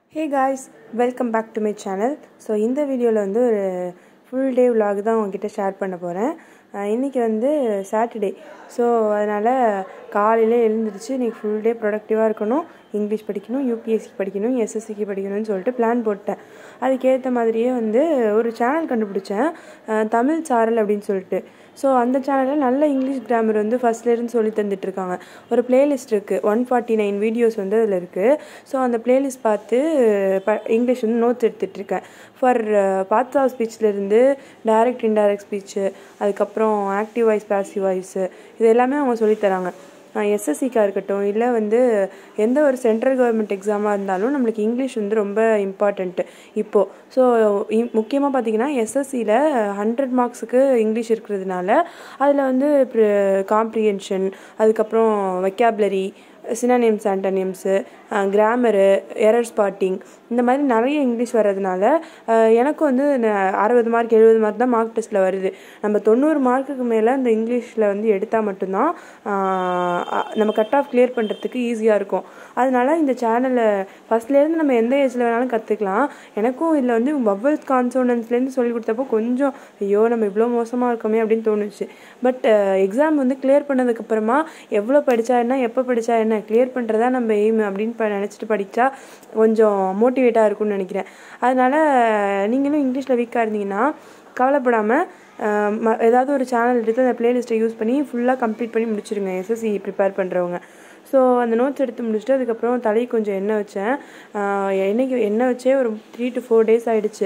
hey guys welcome back to my channel so இந்த வீடியோவில் வந்து ஒரு ஃபுல் டே vlog தான் உங்ககிட்ட ஷேர் பண்ண போகிறேன் இன்றைக்கி வந்து சாட்டர்டே ஸோ அதனால் காலையில் எழுந்திரிச்சு இன்றைக்கி ஃபுல் டே ப்ரொடக்டிவாக இருக்கணும் இங்கிலீஷ் படிக்கணும் யூபிஎஸ்சி படிக்கணும் எஸ்எஸ்சிக்கு படிக்கணும்னு சொல்லிட்டு பிளான் போட்டேன் அதுக்கேற்ற மாதிரியே வந்து ஒரு சேனல் கண்டுபிடிச்சேன் அஹ், தமிழ் சாரல் அப்படின்னு சொல்லிட்டு ஸோ அந்த சேனலில் நல்ல இங்கிலீஷ் கிராமர் வந்து ஃபஸ்ட்லேருந்து சொல்லி தந்துட்டுருக்காங்க ஒரு பிளேலிஸ்ட் இருக்குது ஒன் ஃபார்ட்டி நைன் வீடியோஸ் வந்து அதில் இருக்குது ஸோ அந்த பிளேலிஸ்ட் பார்த்து ப இங்கிலீஷ் வந்து நோட்ஸ் எடுத்துகிட்ருக்கேன் ஃபார் பார்ட்ஸ் ஆஃப் ஸ்பீச்லேருந்து டைரக்ட் இன்டைரக்ட் ஸ்பீச்சு அதுக்கப்புறம் ஆக்டிவ் வாய்ஸ் பாசிவ் வாய்ஸு இது எல்லாமே அவங்க சொல்லித் தராங்க எஸ்எஸ்சிக்காக இருக்கட்டும் இல்லை வந்து எந்த ஒரு சென்ட்ரல் கவர்மெண்ட் எக்ஸாமாக இருந்தாலும் நம்மளுக்கு இங்கிலீஷ் வந்து ரொம்ப இம்பார்ட்டண்ட்டு இப்போது ஸோ முக்கியமாக பார்த்தீங்கன்னா எஸ்எஸ்சியில் ஹண்ட்ரட் மார்க்ஸுக்கு இங்கிலீஷ் இருக்கிறதுனால அதில் வந்து காம்ப்ரிஹென்ஷன் அதுக்கப்புறம் vocabulary synonyms antonyms grammar error spotting இந்த மாதிரி நிறைய இங்கிலீஷ் வர்றதுனால அஹ், எனக்கும் வந்து ந- அறுபது மார்க் எழுபது மார்க் தான் மார்க் டெஸ்ட்டில் வருது நம்ம தொண்ணூறு மார்க்குக்கு மேலே இந்த இங்கிலீஷில் வந்து எடுத்தால் மட்டும்தான் ஆஹ், அ- நம்ம கட் ஆஃப் கிளியர் பண்ணுறதுக்கு ஈஸியாக இருக்கும் அதனால இந்த சேனலை ஃபஸ்ட்லேருந்து நம்ம எந்த ஏஜில் வேணாலும் கற்றுக்கலாம் எனக்கும் இதில் வந்து வவ்வல்ஸ் கான்சோனன்ஸ்லேருந்து சொல்லி கொடுத்தப்போ கொஞ்சம் ஐயோ நம்ம இவ்வளோ மோசமாக இருக்கோமே அப்படின்னு தோணுச்சு பட் எக்ஸாம் வந்து கிளியர் பண்ணதுக்கப்புறமா எவ்வளோ படித்தா என்ன எப்போ படித்தா என்ன கிளியர் பண்ணுறதா நம்ம எய்ம் அப்படின்னு ப நினச்சிட்டு படித்தா கொஞ்சம் மோட்டிவேட்டாக இருக்கும்னு நினைக்கிறேன் அதனால் நீங்களும் இங்கிலீஷில் வீக்காக இருந்தீங்கன்னா கவலைப்படாமல் அஹ், ம- ஏதாவது ஒரு சேனல் எடுத்து அந்த பிளேலிஸ்ட்டை யூஸ் பண்ணி ஃபுல்லாக கம்ப்ளீட் பண்ணி முடிச்சிருங்க எஸ்எஸ்சி ப்ரிப்பேர் பண்ணுறவங்க ஸோ அந்த நோட்ஸ் எடுத்து முடிச்சுட்டு அதுக்கப்புறம் தலைக்கு கொஞ்சம் எண்ணெய் வச்சேன் அஹ், எண்ணெய்க்கு எண்ணெய் வச்சே ஒரு த்ரீ டு ஃபோர் டேஸ் ஆயிடுச்சு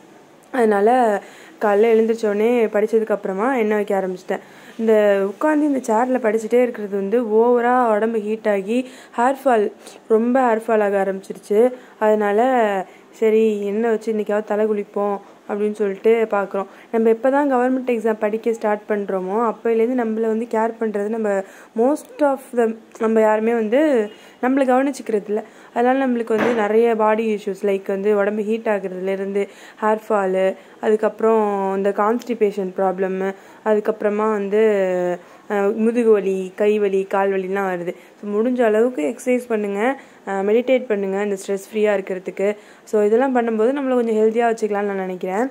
அதனால் காலைல எழுந்திரிச்சோடனே படித்ததுக்கப்புறமா எண்ணெய் வைக்க ஆரம்பிச்சிட்டேன் இந்த உட்காந்து இந்த சேரில் படிச்சுட்டே இருக்கிறது வந்து ஓவராக உடம்பு ஹீட் ஆகி ஹேர் ஃபால் ரொம்ப ஹேர் ஃபால் ஆக ஆரம்பிச்சிருச்சு அதனால் சரி எண்ணெய் வச்சு இன்றைக்காவது தலை குளிப்போம் அப்படின்னு சொல்லிட்டு பார்க்குறோம் நம்ம எப்போ தான் கவர்மெண்ட் எக்ஸாம் படிக்க ஸ்டார்ட் பண்ணுறோமோ அப்போலேருந்து நம்மளை வந்து கேர் பண்ணுறது நம்ம மோஸ்ட் ஆஃப் த நம்ம யாருமே வந்து நம்மளை கவனிச்சிக்கிறது இல்லை அதனால நம்மளுக்கு வந்து நிறைய பாடி இஷ்யூஸ் லைக் வந்து உடம்பு ஹீட் ஆகுறதுலேருந்து ஹேர் ஃபாலு அதுக்கப்புறம் இந்த கான்ஸ்டிபேஷன் ப்ராப்ளம்மு அதுக்கப்புறமா வந்து அஹ், முதுகு வலி கை வலி கால் வலிலாம் வருது ஸோ முடிஞ்ச அளவுக்கு எக்ஸசைஸ் பண்ணுங்கள் மெடிடேட் பண்ணுங்கள் இந்த ஸ்ட்ரெஸ் ஃப்ரீயாக இருக்கிறதுக்கு ஸோ இதெல்லாம் பண்ணும்போது நம்மளை கொஞ்சம் ஹெல்த்தியாக வச்சுக்கலாம்னு நான் நினைக்கிறேன்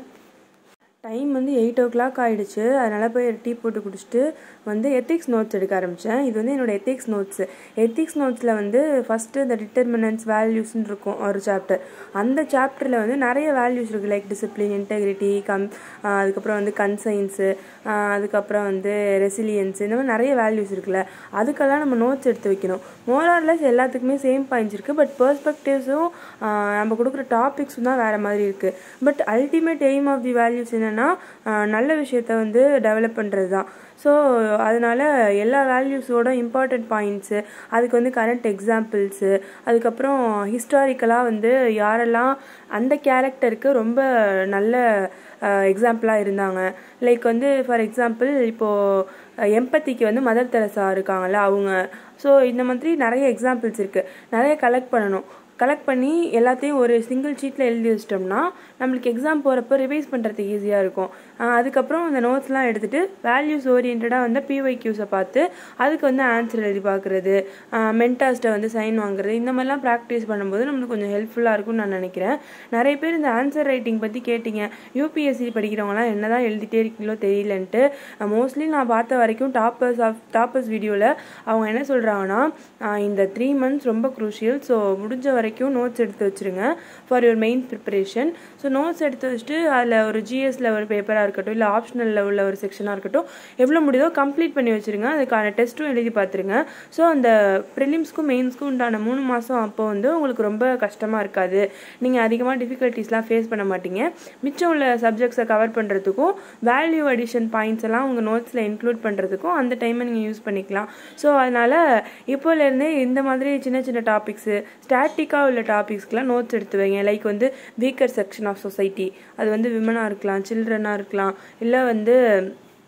டைம் வந்து எயிட் ஓ கிளாக் ஆகிடுச்சு அதனால் போய் டீ போட்டு குடிச்சிட்டு வந்து எத்திக்ஸ் நோட்ஸ் எடுக்க ஆரம்பித்தேன் இது வந்து என்னோட எத்திக்ஸ் நோட்ஸு எத்திக்ஸ் நோட்ஸில் வந்து ஃபஸ்ட்டு இந்த டிட்டர்மினன்ஸ் வேல்யூஸ்னு இருக்கும் ஒரு சாப்டர் அந்த சாப்டரில் வந்து நிறைய வேல்யூஸ் இருக்குது like discipline integrity come ah அதுக்கப்புறம் வந்து கன்சைன்ஸு அதுக்கப்புறம் வந்து ரெசிலியன்ஸ் இந்த மாதிரி நிறைய வேல்யூஸ் இருக்குல்ல அதுக்கெல்லாம் நம்ம நோட்ஸ் எடுத்து வைக்கணும் மோரார்லெஸ் எல்லாத்துக்குமே சேம் பாயிண்ட்ஸ் இருக்குது பட் பெர்ஸ்பெக்டிவ்ஸும் நம்ம கொடுக்குற டாபிக்ஸும் தான் வேறு மாதிரி இருக்குது but ultimate aim of the values என்னென்னா நல்ல விஷயத்த வந்து டெவலப் பண்ணுறது தான் ஸோ அதனால் எல்லா வேல்யூஸோட இம்பார்ட்டண்ட் பாயிண்ட்ஸு அதுக்கு வந்து கரண்ட் எக்ஸாம்பிள்ஸு அதுக்கப்புறம் ஹிஸ்டாரிக்கலாக வந்து யாரெல்லாம் அந்த கேரக்டருக்கு ரொம்ப நல்ல எக்ஸாம்பிளாக இருந்தாங்க லைக் வந்து ஃபார் எக்ஸாம்பிள் இப்போது எம்பத்திக்கு வந்து மதர் தெரசா இருக்காங்கல்ல அவங்க ஸோ இந்த மாதிரி நிறைய எக்ஸாம்பிள்ஸ் இருக்குது நிறைய கலெக்ட் பண்ணணும் கலெக்ட் பண்ணி எல்லாத்தையும் ஒரு சிங்கிள் ஷீட்டில் எழுதி வச்சிட்டோம்னா நம்மளுக்கு எக்ஸாம் போகிறப்ப ரிவைஸ் பண்ணுறதுக்கு ஈஸியாக இருக்கும் ஆஹ் அதுக்கப்புறம் அந்த நோட்ஸ்லாம் எடுத்துகிட்டு வேல்யூஸ் ஓரியன்டாக வந்து பிஒய்க்யூஸை பார்த்து அதுக்கு வந்து ஆன்சர் எழுதி பார்க்குறது மென்டாஸ்ட்டை வந்து சைன் வாங்குறது இந்த மாதிரிலாம் ப்ராக்டிஸ் பண்ணும்போது நம்மளுக்கு கொஞ்சம் ஹெல்ப்ஃபுல்லாக இருக்கும்னு நான் நினைக்கிறேன் நிறைய பேர் இந்த ஆன்சர் ரைட்டிங் பற்றி கேட்டிங்க யூபிஎஸ்சி படிக்கிறவங்களாம் என்ன தான் எழுதிட்டே இருக்கீங்களோ தெரியலன்ட்டு மோஸ்ட்லி நான் பார்த்த வரைக்கும் டாப்பர்ஸ் ஆஃப் டாப்பர்ஸ் வீடியோவில் அவங்க என்ன சொல்கிறாங்கன்னா இந்த த்ரீ மந்த்ஸ் ரொம்ப குரூஷியல் ஸோ முடிஞ்ச வரைக்கும் நோட்ஸ் எடுத்து வச்சுருங்க for your main preparation so notes எடுத்து வச்சுட்டு அதில் ஒரு ஜிஎஸ்ல ஒரு பேப்பராக இருக்கட்டும் இல்லை ஆப்ஷனலில் உள்ள ஒரு செக்ஷனாக இருக்கட்டும் எவ்வளோ முடியுதோ கம்ப்ளீட் பண்ணி வச்சுருங்க அதுக்கான டெஸ்ட்டும் எழுதி பார்த்துருங்க ஸோ அந்த ப்ரிலிம்ஸ்க்கும் மெயின்ஸ்க்கும் உண்டான மூணு மாதம் அப்போ வந்து உங்களுக்கு ரொம்ப கஷ்டமாக இருக்காது நீங்கள் அதிகமாக டிஃபிகல்ட்டிஸ்லாம் ஃபேஸ் பண்ண மாட்டீங்க மிச்சம் உள்ள சப்ஜெக்ட்ஸை கவர் பண்ணுறதுக்கும் வேல்யூ அடிஷன் பாயிண்ட்ஸ் எல்லாம் உங்கள் நோட்ஸில் இன்க்ளூட் பண்ணுறதுக்கும் அந்த டைமை நீங்கள் யூஸ் பண்ணிக்கலாம் ஸோ அதனால் இப்போலேருந்தே இந்த மாதிரி சின்ன சின்ன டாபிக்ஸு ஸ்டாட்டிக்காக உள்ள டாபிக்ஸ்க்கெலாம் நோட்ஸ் எடுத்து வைங்க லைக் வந்து வீக்கர் செக்ஷன் ஆஃப் சொசைட்டி அது வந்து விமனாக இருக்கலாம் சில்ட்ரனாக இருக்கலாம் இல்லை வந்து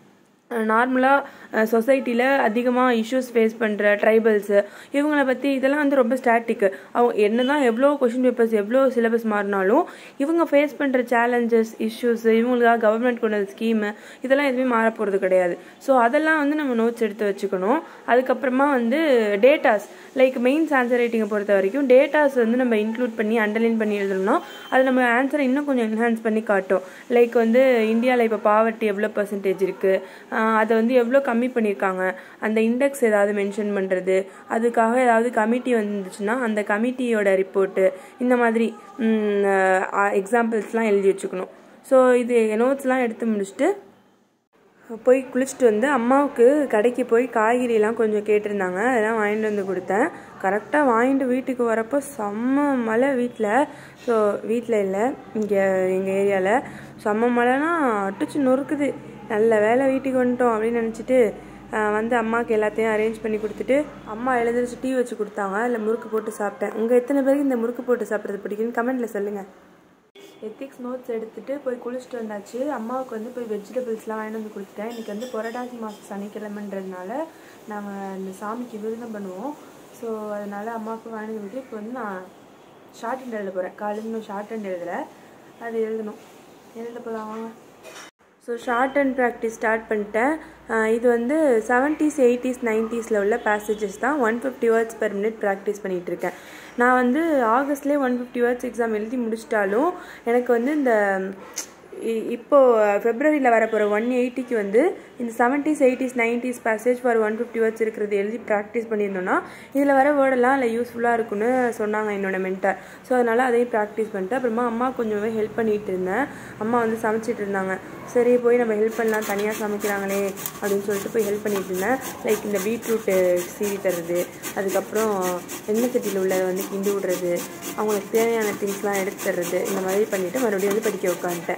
நார்மலாக சொசைட்டியில் அதிகமாக இஷ்யூஸ் ஃபேஸ் பண்ணுற ட்ரைபல்ஸு இவங்கள பற்றி இதெல்லாம் வந்து ரொம்ப ஸ்டாட்டிக்கு அவங்க என்ன தான் எவ்வளோ கொஷின் பேப்பர்ஸ் எவ்வளோ சிலபஸ் மாறினாலும் இவங்க ஃபேஸ் பண்ணுற சேலஞ்சஸ் இஷ்யூஸ் இவங்களுக்காக கவர்மெண்ட் கொண்டு வந்த ஸ்கீமு இதெல்லாம் எதுவுமே மாற போகிறது கிடையாது ஸோ அதெல்லாம் வந்து நம்ம நோட்ஸ் எடுத்து வச்சுக்கணும் அதுக்கப்புறமா வந்து டேட்டாஸ் லைக் மெயின்ஸ் ஆன்சர் ரைட்டிங்கை பொறுத்த வரைக்கும் டேட்டாஸ் வந்து நம்ம இன்க்ளூட் பண்ணி அண்டர்லைன் பண்ணி எழுதணும்னா அது நம்ம ஆன்சரை இன்னும் கொஞ்சம் என்ஹான்ஸ் பண்ணி காட்டும் லைக் வந்து இந்தியாவில் இப்போ பாவர்ட்டி எவ்வளோ பர்சன்டேஜ் இருக்குது அதை வந்து எவ்வளோ கம்மி பண்ணியிருக்காங்க அந்த இண்டெக்ஸ் ஏதாவது மென்ஷன் பண்ணுறது அதுக்காக ஏதாவது கமிட்டி வந்துச்சுன்னா அந்த கமிட்டியோட ரிப்போர்ட்டு இந்த மாதிரி எக்ஸாம்பிள்ஸ்லாம் எழுதி வச்சுக்கணும் ஸோ இது நோட்ஸ்லாம் எடுத்து முடிச்சுட்டு போய் குளிச்சுட்டு வந்து அம்மாவுக்கு கடைக்கு போய் காய்கறிலாம் கொஞ்சம் கேட்டிருந்தாங்க அதெல்லாம் வாங்கிட்டு வந்து கொடுத்தேன் கரெக்டாக வாங்கிட்டு வீட்டுக்கு வரப்போ செம்ம மழை வீட்டில் ஸோ வீட்டில் இல்லை இங்கே எங்கள் ஏரியாவில் செம்ம மழைனா அடிச்சு நொறுக்குது நல்ல வேலை வீட்டுக்கு வந்துட்டோம் அப்படின்னு நினச்சிட்டு வந்து அம்மாவுக்கு எல்லாத்தையும் அரேஞ்ச் பண்ணி கொடுத்துட்டு அம்மா எழுந்திரிச்சு டீ வச்சு கொடுத்தாங்க இல்லை முறுக்கு போட்டு சாப்பிட்டேன் உங்கள் எத்தனை பேருக்கு இந்த முறுக்கு போட்டு சாப்பிட்றது பிடிக்குன்னு கமெண்ட்டில் சொல்லுங்கள் எத்திக்ஸ் நோட்ஸ் எடுத்துகிட்டு போய் குளிச்சுட்டு வந்தாச்சு அம்மாவுக்கு வந்து போய் வெஜிடபிள்ஸ்லாம் வாங்கிட்டு வந்து கொடுத்துட்டேன் இன்றைக்கி வந்து புரட்டாசி மாதம் சனிக்கிழமைன்றதுனால நாங்கள் இந்த சாமிக்கு விருதம் பண்ணுவோம் ஸோ அதனால் அம்மாவுக்கு வாங்கிட்டு வந்து இப்போ வந்து நான் ஷார்ட் ஹேண்ட் எழுத போகிறேன் காலையில் இன்னும் ஷார்ட் ஹேண்ட் எழுதலை அது எழுதணும் எழுத போகலாம் வாங்க so short and practice start பண்ணிட்டேன் இது வந்து செவன்ட்டீஸ் எயிட்டிஸ் நைன்ட்டீஸில் உள்ள பேசேஜஸ் தான் one fifty words per minute practice பண்ணிகிட்ருக்கேன் நான் வந்து ஆகஸ்ட்லேயே ஒன் ஃபிஃப்டி வேர்ட்ஸ் எக்ஸாம் எழுதி முடிச்சிட்டாலும் எனக்கு வந்து இந்த இப்போது ஃபெப்ரவரியில் வரப்போகிற ஒன் எயிட்டிக்கு வந்து இந்த seventies eighties nineties passage for one fifty words இருக்கிறது எழுதி ப்ராக்டிஸ் பண்ணியிருந்தோன்னா இதில் வர வேர்டெல்லாம் இல்லை யூஸ்ஃபுல்லாக இருக்குன்னு சொன்னாங்க என்னோட மென்டர் ஸோ அதனால் அதையும் ப்ராக்டிஸ் பண்ணிட்டு அப்புறமா அம்மா கொஞ்சமே ஹெல்ப் பண்ணிகிட்டு இருந்தேன் அம்மா வந்து சமைச்சிட்டு இருந்தாங்க சரி போய் நம்ம ஹெல்ப் பண்ணலாம் தனியாக சமைக்கிறாங்களே அப்படின்னு சொல்லிட்டு போய் ஹெல்ப் பண்ணிட்டு இருந்தேன் லைக் இந்த பீட்ரூட்டு சீவி தர்றது அதுக்கப்புறம் எண்ணெய் சட்டியில் உள்ளதை வந்து கிண்டி விடுறது அவங்களுக்கு தேவையான திங்ஸ்லாம் எடுத்து தர்றது இந்த மாதிரி பண்ணிவிட்டு மறுபடியும் வந்து படிக்க உட்காந்துட்டேன்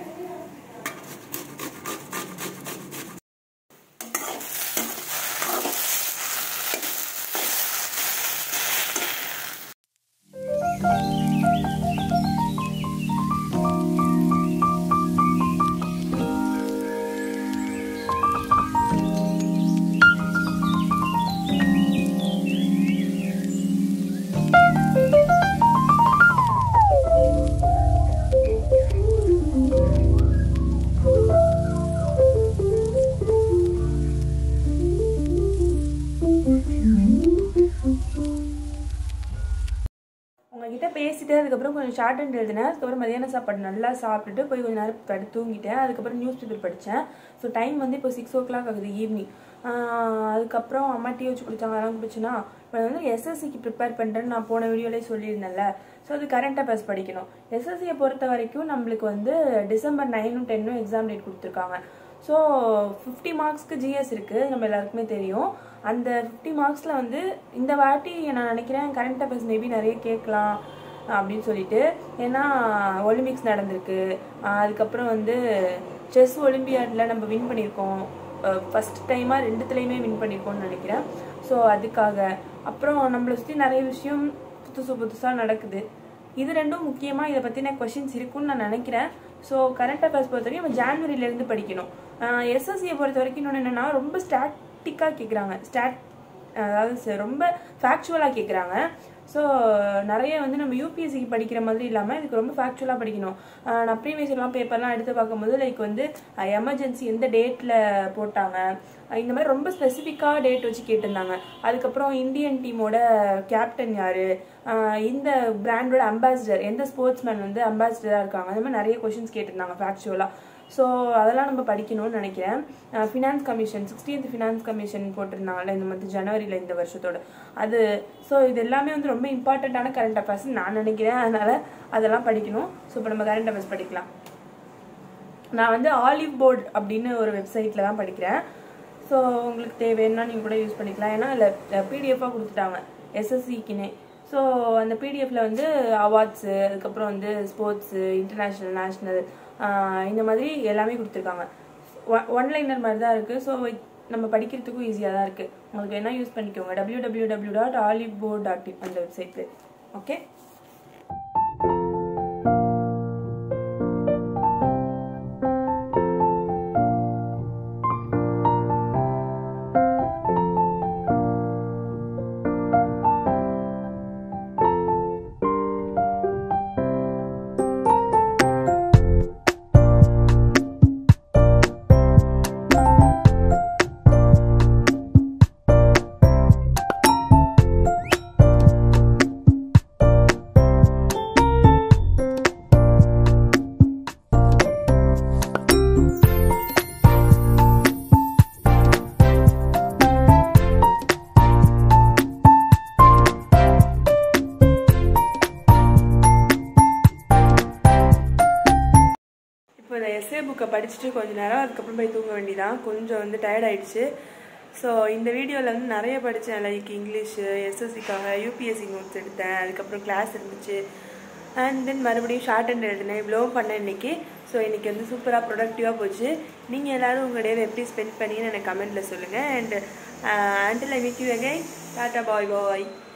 உங்ககிட்ட பேசிட்டு அதுக்கப்புறம் கொஞ்சம் ஷார்ட் அண்ட் எழுதினேன் அதுக்கப்புறம் மதியான சாப்பாடு நல்லா சாப்பிட்டுட்டு போய் கொஞ்சம் நேரம் படுத்து தூங்கிட்டேன் அதுக்கப்புறம் நியூஸ் பேப்பர் படித்தேன் ஸோ டைம் வந்து இப்போ சிக்ஸ் ஓ கிளாக் ஆகுது ஈவினிங் அதுக்கப்புறம் அம்மா டீ வச்சு குடித்தாங்க அதெல்லாம் குடிச்சுன்னா இப்போ வந்து எஸ்எஸ்சிக்கு ப்ரிப்பேர் பண்ணுறேன்னு நான் போன வீடியோலேயே சொல்லியிருந்தேன்ல ஸோ அது கரண்ட் அஃபேர்ஸ் படிக்கணும் எஸ்எஸ்சியை பொறுத்த வரைக்கும் நம்மளுக்கு வந்து டிசம்பர் நைனும் டென்னும் எக்ஸாம் டேட் கொடுத்துருக்காங்க ஸோ ஃபிஃப்டி மார்க்ஸ்க்கு ஜிஎஸ் இருக்குது நம்ம எல்லாருக்குமே தெரியும் அந்த ஃபிஃப்டி மார்க்ஸில் வந்து இந்த வாட்டி நான் நினைக்கிறேன் கரண்ட் அஃபேர்ஸ் மேபி நிறைய கேட்கலாம் அப்படின்னு சொல்லிட்டு ஏன்னா ஒலிம்பிக்ஸ் நடந்திருக்கு அதுக்கப்புறம் வந்து செஸ் ஒலிம்பியாடில் நம்ம வின் பண்ணியிருக்கோம் ஃபஸ்ட் டைமாக ரெண்டுத்துலேயுமே வின் பண்ணியிருக்கோம்னு நினைக்கிறேன் ஸோ அதுக்காக அப்புறம் நம்மளை சுற்றி நிறைய விஷயம் புதுசு புதுசாக நடக்குது இது ரெண்டும் முக்கியமாக இதை பற்றின கொஷின்ஸ் இருக்குன்னு நான் நினைக்கிறேன் ஸோ கரண்ட் அஃபேர்ஸ் பொறுத்த வரைக்கும் நம்ம ஜான்வரியிலேருந்து படிக்கணும் எஸ்எஸ்சியை பொறுத்த வரைக்கும் இன்னொன்று என்னென்னா ரொம்ப ஸ்டாட்டிக்காக கேட்குறாங்க ஸ்டாட் அதாவது ரொம்ப ஃபேக்சுவலாக கேட்குறாங்க ஸோ நிறைய வந்து நம்ம யூபிஎஸ்சிக்கு படிக்கிற மாதிரி இல்லாமல் இதுக்கு ரொம்ப ஃபேக்சுவலாக படிக்கணும் நான் ப்ரீவியஸ் எல்லாம் பேப்பர்லாம் எடுத்து பார்க்கும்போது லைக் வந்து எமர்ஜென்சி எந்த டேட்டில் போட்டாங்க இந்த மாதிரி ரொம்ப ஸ்பெசிஃபிக்காக டேட் வச்சு கேட்டிருந்தாங்க அதுக்கப்புறம் இந்தியன் டீமோட கேப்டன் யார் இந்த பிராண்டோட அம்பாசிடர் எந்த ஸ்போர்ட்ஸ்மேன் வந்து அம்பாசிடராக இருக்காங்க அந்த மாதிரி நிறைய கொஷின்ஸ் கேட்டிருந்தாங்க ஃபேக்சுவலாக ஸோ அதெல்லாம் நம்ம படிக்கணும்னு நினைக்கிறேன் finance commission sixteenth finance commission போட்டிருந்தாங்கல்ல இந்த மந்த் ஜனவரியில் இந்த வருஷத்தோட அது ஸோ இது எல்லாமே வந்து ரொம்ப இம்பார்ட்டண்ட்டான கரண்ட் அஃபேர்ஸ் நான் நினைக்கிறேன் அதனால் அதெல்லாம் படிக்கணும் ஸோ இப்போ நம்ம கரண்ட் அஃபேர்ஸ் படிக்கலாம் நான் வந்து ஆலிவ் போர்ட் அப்படின்னு ஒரு வெப்சைட்டில் தான் படிக்கிறேன் ஸோ உங்களுக்கு தேவைன்னா நீங்கள் கூட யூஸ் பண்ணிக்கலாம் ஏன்னா அதில் பிடிஎஃபாக கொடுத்துட்டாங்க எஸ்எஸ்சிக்குன்னே ஸோ அந்த பிடிஎஃப்ல வந்து அவார்ட்ஸு அதுக்கப்புறம் வந்து ஸ்போர்ட்ஸு இன்டர்நேஷ்னல் நேஷ்னல் இந்த மாதிரி எல்லாமே கொடுத்துருக்காங்க ஒன்லைனர் மாதிரி தான் இருக்குது ஸோ நம்ம படிக்கிறதுக்கும் ஈஸியாக தான் இருக்குது உங்களுக்கு என்ன யூஸ் பண்ணிக்கோங்க W W W dot Oliveboard dot in அந்த வெப்சைட் ஓகே புக்கை படிச்சுட்டு கொஞ்ச நேரம் அதுக்கப்புறம் போய் தூங்க வேண்டியதான் கொஞ்சம் வந்து டயர்ட் ஆயிடுச்சு ஸோ இந்த வீடியோவில் வந்து நிறைய படித்தேன் லைக் இங்கிலீஷு எஸ்எஸ்சிக்காக யூபிஎஸ்சி நோட்ஸ் எடுத்தேன் அதுக்கப்புறம் கிளாஸ் இருந்துச்சு அண்ட் தென் மறுபடியும் ஷார்ட் அண்ட் எழுதினேன் இவ்வளோவும் பண்ணேன் இன்னைக்கு ஸோ இன்னைக்கு வந்து சூப்பராக ப்ரொடக்டிவாக போச்சு நீங்கள் எல்லாரும் உங்கள் டேவை எப்படி ஸ்பெண்ட் பண்ணீங்கன்னு எனக்கு கமெண்ட்டில் சொல்லுங்கள் and until I meet you again tata bye bye